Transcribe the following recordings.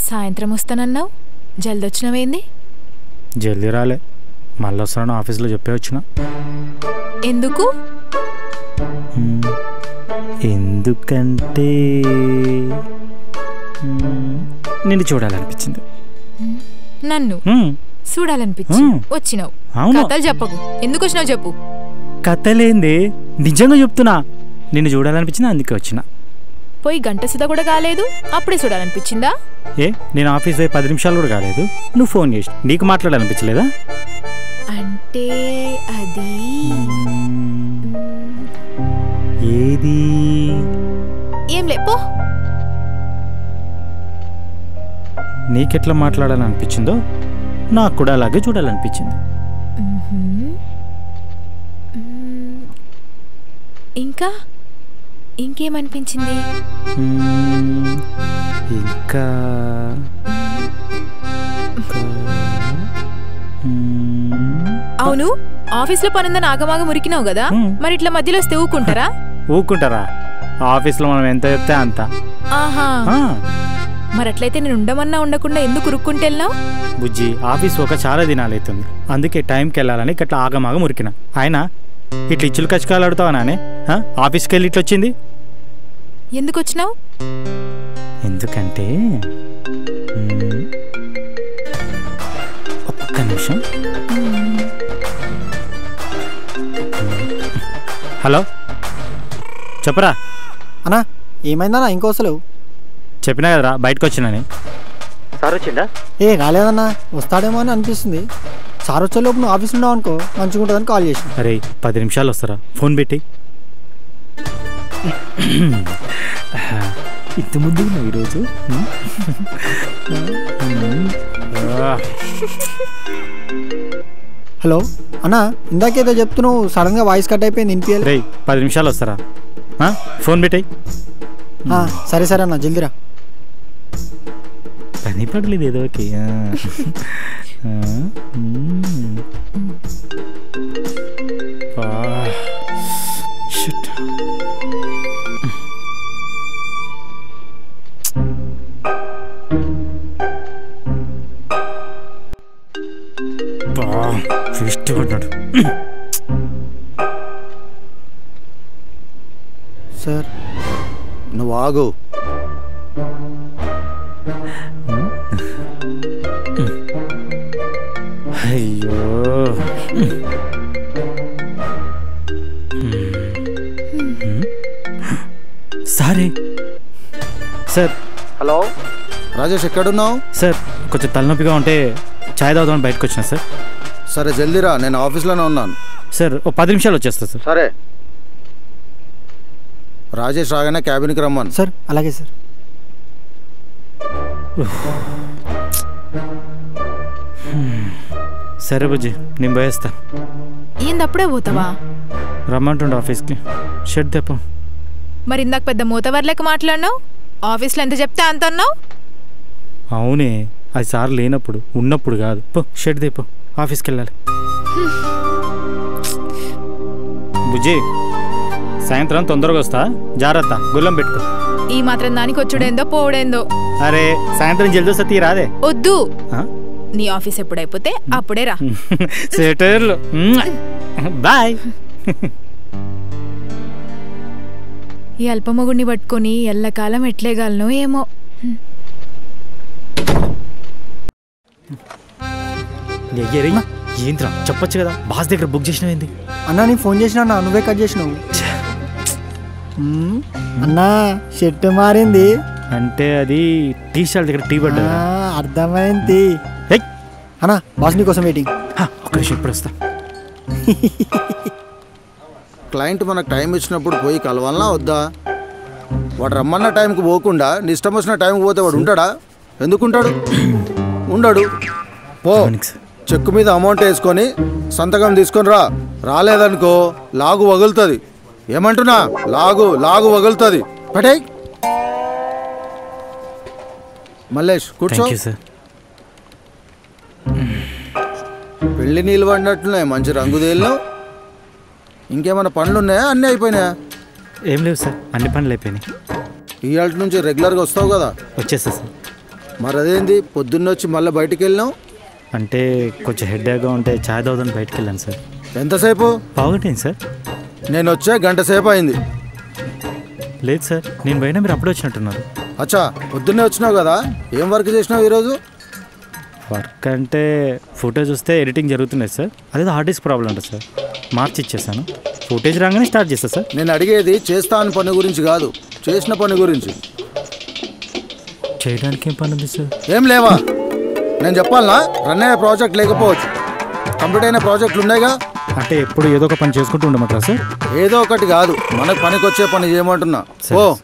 సాయంత్రం వస్తానన్నావు జల్ది వచ్చినవేంది జల్దీ రాలే మళ్ళీ వస్తాను ఆఫీస్లో చెప్పే వచ్చిన ఎందుకు మ్మ్. ఎందుకంటే మ్మ్, నిన్ను చూడాలనిపించింది నన్ను మ్మ్. చూడాలనిపించి మ్మ్. వచ్చినావు అవును కథలు చెప్పకు ఎందుకు వచ్చినావు చెప్పు కథలేంది నిజంగా చెప్తున్నా నిన్ను చూడాలనిపించింది అందుకే వచ్చిన పోయి గంట సుధా కూడా కాలేదు అప్పుడే చూడాలనిపించిందా ఏ నేను ఆఫీస్ పోయి పది నిమిషాలు కూడా కాలేదు నువ్వు ఫోన్ చేసి నీకు మాట్లాడాలనిపించలేదా అంటే అది మ్మ్. ఏది ఏం లే పో నీకెట్లా మాట్లాడాలనిపించిందో నాకు కూడా అలాగే చూడాలనిపించింది మ్మ్హ్మ్. మ్మ్. ఇంకా ఇంకేమనిపించింది మ్మ్. ఇంకా ఇంకా, మ్మ్. అవును ఆఫీస్లో పనుందని ఆగమాగం ఉరికినావు కదా మ్మ్. మరి ఇట్లా మధ్యలో వస్తే ఊకుంటారా ఊరుకుంటారా ఆఫీస్లో మనం ఎంత చెప్తే అంత ఆహా ఆ, మరి అట్లయితే నేను ఉండమన్నా ఉండకుండా ఎందుకు ఉరుక్కుంటే వెళ్ళినావు బుజ్జి ఆఫీస్ ఒక చాలా దినాలు అవుతుంది అందుకే టైంకి వెళ్ళాలని ఇట్లా ఆగమాగం ఉరికిన ఆయన ఇట్లా ఇచ్చులు కచ్చకాలు ఆడుతావా నానే ఆ? ఆఫీస్కి వెళ్ళి ఇట్లా వచ్చింది ఎందుకు వచ్చినావు ఎందుకంటే మ్మ్, ఒక్క నిమిషం హలో చెప్పరా అన్నా ఏమైందన్నా ఇంకో వస్తలేవు చెప్పినా కదరా బయటకు వచ్చినని సార్ వచ్చిందా ఏ రాలేదన్నా వస్తాడేమో అని అనిపిస్తుంది సార్ వచ్చే లోపు నువ్వు ఆఫీస్ ఉన్నావు అనుకో మంచిగా ఉంటుందని కాల్ చేసిన అరే పది నిమిషాలు వస్తారా ఫోన్ పెట్టి ఇంత ముందు ఉన్నావు ఈరోజు హలో అన్నా ఇందాకేదో చెప్తున్నావు సడన్గా వాయిస్ కట్ అయిపోయింది వినిపించాలి రే పది నిమిషాలు వస్తారా ఆ? ఫోన్ పెట్టాయి సరే సరే అన్న జల్దిరా పని పడలేదు ఏదో ఒకటి ఆ. ఆ, మ్మ్. ఆ, shit. బా, వేస్ట్ పడ్డాడు సార్ నువ్వు ఆగు అయ్యో సరే సార్ హలో రాజేష్ ఎక్కడున్నావు సార్ కొంచెం తలనొప్పిగా ఉంటే ఛాయ్ తాగుదామని బయటకు వచ్చిన సార్ సరే జల్దీరా నేను ఆఫీస్లోనే ఉన్నాను సార్ ఓ పది నిమిషాలు వచ్చేస్తా సార్ సరే రాజేష్ రాగానే క్యాబిన్కి రమ్మను సార్ అలాగే సార్ సరే బుజ్జి నేను పోయేస్తా ఏంది అప్పుడే పోతావా రమ్మంటుండే ఆఫీస్కి షర్ట్ తెప్ప మరి ఇందాక పెద్ద మూతవర్లేక మాట్లాడినావు ఆఫీస్లో ఎంత చెప్తే అంత అన్నావు అవునే అది సార్ లేనప్పుడు ఉన్నప్పుడు కాదు పో షర్ట్ తెప్పో ఆఫీస్కి వెళ్ళాలి బుజ్జి సాయంత్రం తొందరగా వస్తా జాగ్రత్త గుల్లం పెట్టుకో ఈ మాత్రం దానికి వచ్చుడేందో పోవడేందో అరే సాయంత్రం జల్దీ వస్తే తీరా అదే వద్దు ఆ? నీ ఆఫీస్ ఎప్పుడైపోతే అప్పుడే రా సెటర్లు బాయ్ ఈ అల్పమగుడిని పట్టుకొని ఎల్లకాలం ఎట్లేగలను ఏమో ఏంద్రా చెప్పొచ్చు కదా బాస్ దగ్గర బుక్ చేసినవేంది అన్నా నేను ఫోన్ చేసిన అన్నా నువ్వే కట్ చేసినావు మ్మ్. అన్నా షర్ట్ మారింది అంటే అది టీ షర్ట్ దగ్గర టీ ఆ, పడ్డా అర్థమైంది అన్నా బాస్ నీ కోసం వెయిటింగ్ ఒక నిమిషం ఇప్పుడు వస్తా క్లయింట్ మనకు టైం ఇచ్చినప్పుడు పోయి కలవాలనా వద్దా వాడు రమ్మన్న టైంకి పోకుండా నీ ఇష్టం వచ్చిన టైంకి పోతే వాడు ఉంటాడా ఎందుకుంటాడు ఉండడు పో అవును సార్. చెక్కు మీద అమౌంట్ వేసుకొని సంతకం తీసుకొని రా రాలేదనుకో లాగు వగులుతుంది ఏమంటున్నా లాగు లాగు వగులుతుంది పటే మల్లేష్ కూర్చో థ్యాంక్ యూ సార్ పెళ్లి నీళ్ళు పడినట్లున్నాయి మంచి రంగు తేలినావు ఇంకేమైనా పనులు ఉన్నాయా అన్నీ అయిపోయినాయా ఏం లేవు సార్ అన్ని పనులు అయిపోయినాయి ఇవాళ నుంచి రెగ్యులర్గా వస్తావు కదా వచ్చేస్తా సార్ మరి అదేంది పొద్దున్న వచ్చి మళ్ళీ బయటికి వెళ్ళినావు అంటే కొంచెం హెడ్ఏక్గా ఉంటే ఛాయ్ తాగుదని బయటకు వెళ్ళాను సార్ ఎంతసేపు బాగుంటుంది సార్ నేను వచ్చే గంట సేపు అయింది లేదు సార్ నేను పోయినా మీరు అప్పుడే వచ్చినట్టున్నారు అచ్చా పొద్దున్నే వచ్చినావు కదా ఏం వర్క్ చేసినావు ఈరోజు వర్క్ అంటే ఫుటేజ్ వస్తే ఎడిటింగ్ జరుగుతున్నాయి సార్ అదేదో హార్డ్ డిస్క్ ప్రాబ్లం ఉంటుంది సార్ మార్చి ఇచ్చేసాను ఫుటేజ్ రాగానే స్టార్ట్ చేస్తా సార్ నేను అడిగేది చేస్తా అని పని గురించి కాదు చేసిన పని గురించి చేయడానికి ఏం పని ఉంది సార్ ఏం లేవా నేను చెప్పాలనా రన్ అయ్యే ప్రాజెక్ట్ లేకపోవచ్చు కంప్లీట్ అయిన ప్రాజెక్టులు ఉన్నాయిగా అంటే ఎప్పుడు ఏదో ఒక పని చేసుకుంటూ ఉండమంటారా సార్ ఏదో ఒకటి కాదు మనకు పనికి వచ్చే పని చేయమంటున్నా సరే. ఓ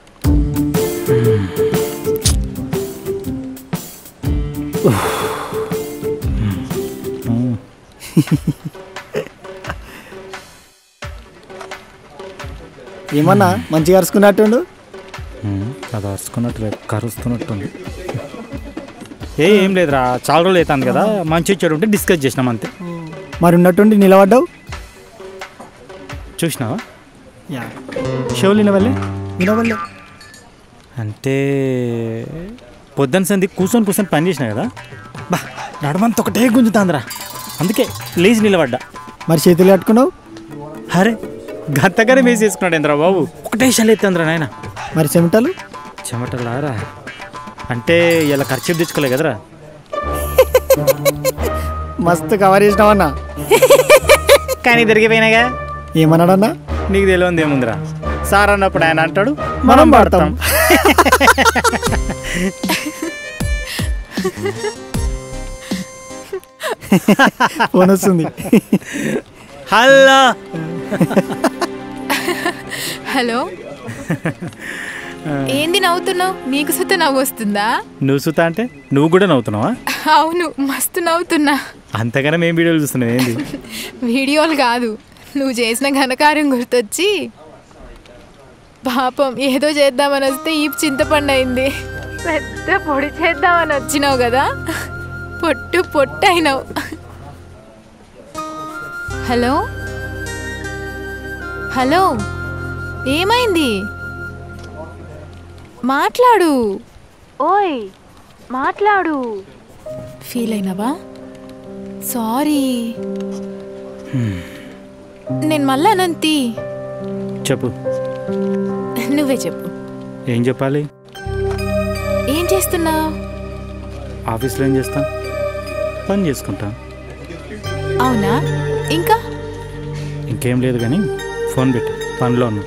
ఏమన్నా మంచిగా అరుచుకున్నట్టుండు మ్మ్. అది అరుచుకున్నట్టు లేదు కరుస్తున్నట్టుంది ఏ ఏం లేదురా చాలా రోజులు అవుతుంది కదా మంచి చెడు ఉంటే డిస్కస్ చేసినాం అంతే మరి ఉన్నట్టుండి నిలబడ్డావు చూసినావా యా షోలిన వల్లే వినవల్లే అంటే పొద్దున్న సంది కూర్చొని కూర్చొని పని చేసినా కదా బా నడమంత ఒకటే గుంజుతాందిరా అందుకే లేచి నిలబడ్డా మరి చేతులు కట్టుకున్నావు అరే గంతగానే వేసి వేసుకున్నాడు ఏంద్రా బాబు ఒకటే షల్ ఎత్తందిరా నాయన మరి చెమటలు చెమటలారా అంటే ఇలా ఖర్చు తెచ్చుకోలే కదరా మస్తు కవర్ చేసినావన్నా కానీ దొరికిపోయినాగా ఏమన్నాడన్నా నీకు తెలియంది ఏముందిరా సార్ అన్నప్పుడు ఆయన అంటాడు మనం పాడతాం ఫోన్ వస్తుంది హలో హలో ఏంది నవ్వుతున్నావు నీకు సుత నవ్వు వస్తుందా నువ్వు సుతా అంటే నువ్వు కూడా నవ్వుతున్నావా అవును మస్తు నవ్వుతున్నా అంతగానే మేము వీడియోలు చూస్తున్నావు ఏంది వీడియోలు కాదు నువ్వు చేసిన ఘనకార్యం గుర్తొచ్చి పాపం ఏదో చేద్దామని వస్తే ఈ చింతపండు అయింది పెద్ద పొడి చేద్దామని వచ్చినావు కదా పొట్టు పొట్టు అయినావు హలో హలో ఏమైంది మాట్లాడు ఓయ్ మాట్లాడు ఫీల్ అయినావా సారీ నేను మళ్ళా అనంతి చెప్పు నువ్వే చెప్పు ఏం చెప్పాలి ఏం చేస్తున్నావు ఆఫీస్లో ఏం చేస్తాం పని చేసుకుంటాం అవునా ఇంకా ఇంకేం లేదు కానీ ఫోన్ పెట్టు పనిలో ఉన్నా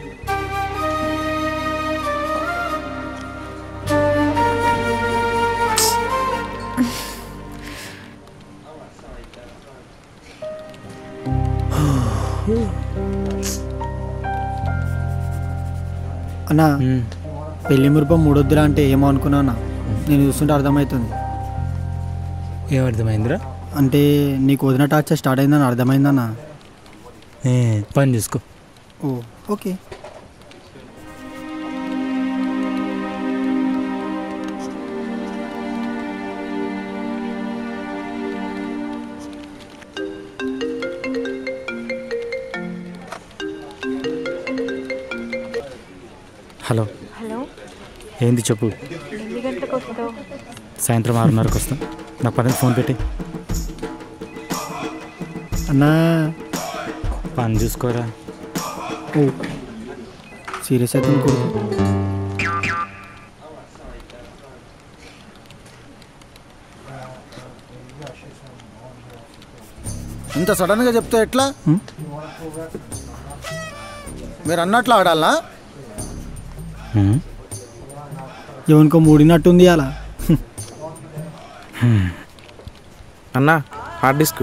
అన్నా మ్మ్. పెళ్లి మురుపం మూడొద్దురా అంటే ఏమో అనుకున్నా అన్న నేను చూస్తుంటే అర్థమవుతుంది ఏం అర్థమైందిరా అంటే నీకు వదిన టార్చర్ స్టార్ట్ అయిందని అర్థమైందన్నా ఏ, పని చూసుకో ఓ ఓకే హలో హలో ఏంది చెప్పు ఎన్ని గంటలకు వస్తావు సాయంత్రం ఆరున్నరకు వస్తా నా పని ఫోన్ పెట్టి అన్నా పని చూసుకోరా ఓ సీరియస్ అయితే కొడుకు ఇంత సడన్గా చెప్తే ఎట్లా హ్మ్? మీరు అన్నట్లు ఆడాలనా మ్మ్. ఎవరికో మూడినట్టుంది అలా అన్నా హార్డ్ డిస్క్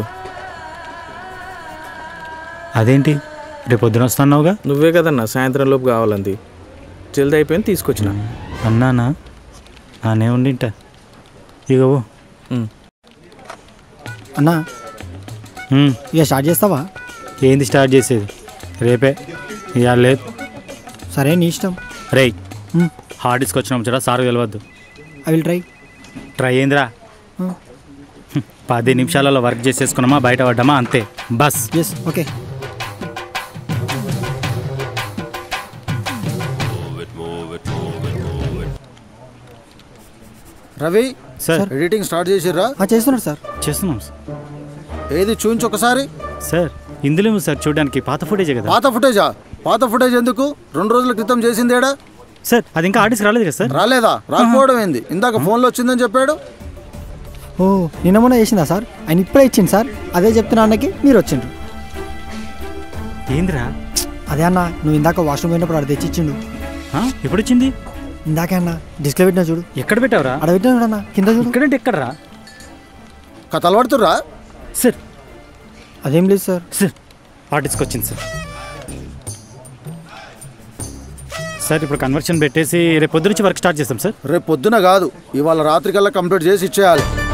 అదేంటి రేపు పొద్దున వస్తున్నావుగా నువ్వే కదన్నా సాయంత్రం లోపు కావాలంది జల్ది అయిపోయింది తీసుకొచ్చిన అన్నానా నానే ఉండింట ఇగో ఉమ్. అన్నా మ్మ్. ఇక స్టార్ట్ చేస్తావా ఏంది స్టార్ట్ చేసేది రేపే ఇవాళ లేదు సరే నీ ఇష్టం రేయ్ హార్డ్ డిస్క్ వచ్చిన ముచ్చట సార్ తెలియవద్దు ఐ విల్ ట్రై ట్రై అయిందిరా Hmm. పది నిమిషాలలో వర్క్ చేసేసుకున్నామా బయట పడ్డామా అంతే బస్ yes okay Ravi sir editing start చేసిర్రా ఆ, చేస్తున్నాడు సార్ చేస్తున్నాం సార్ ఏది చూపించు ఒకసారి సార్ ఇందులో ఏమో సార్ చూడడానికి పాత ఫుటేజే కదా పాత ఫుటేజా పాత ఫుటేజ్ ఎందుకు రెండు రోజుల క్రితం చేసిందేడా సార్ అది ఇంకా ఆర్టిస్ట్ రాలేదు కదా సార్ రాలేదా రాకపోవడం ఏంది ఇందాక ఫోన్లో వచ్చిందని చెప్పాడు ఓ నిన్న మొన్న చేసిందా సార్ ఆయన ఇప్పుడే ఇచ్చింది సార్ అదే చెప్తున్నా అన్నకి మీరు వచ్చిండ్రు ఏందిరా అదే అన్న నువ్వు ఇందాక వాష్రూమ్ పోయినప్పుడు అక్కడ తెచ్చి ఇచ్చిండు ఆ? ఎప్పుడు వచ్చింది ఇందాకే అన్న డిస్ప్లే పెట్టినా చూడు ఎక్కడ పెట్టావురా అక్కడ పెట్టినా చూడన్న కింద చూడు ఇక్కడంటే ఎక్కడరా కథలు పడుతుర్రా సార్ అదేం లేదు సార్ సార్ ఆర్టిస్ట్కి వచ్చింది సార్ సార్ ఇప్పుడు కన్వర్షన్ పెట్టేసి రేపు పొద్దు నుంచి వర్క్ స్టార్ట్ చేస్తాం సార్ రేపు పొద్దున కాదు ఇవాళ రాత్రికల్లా కంప్లీట్ చేసి ఇచ్చేయాలి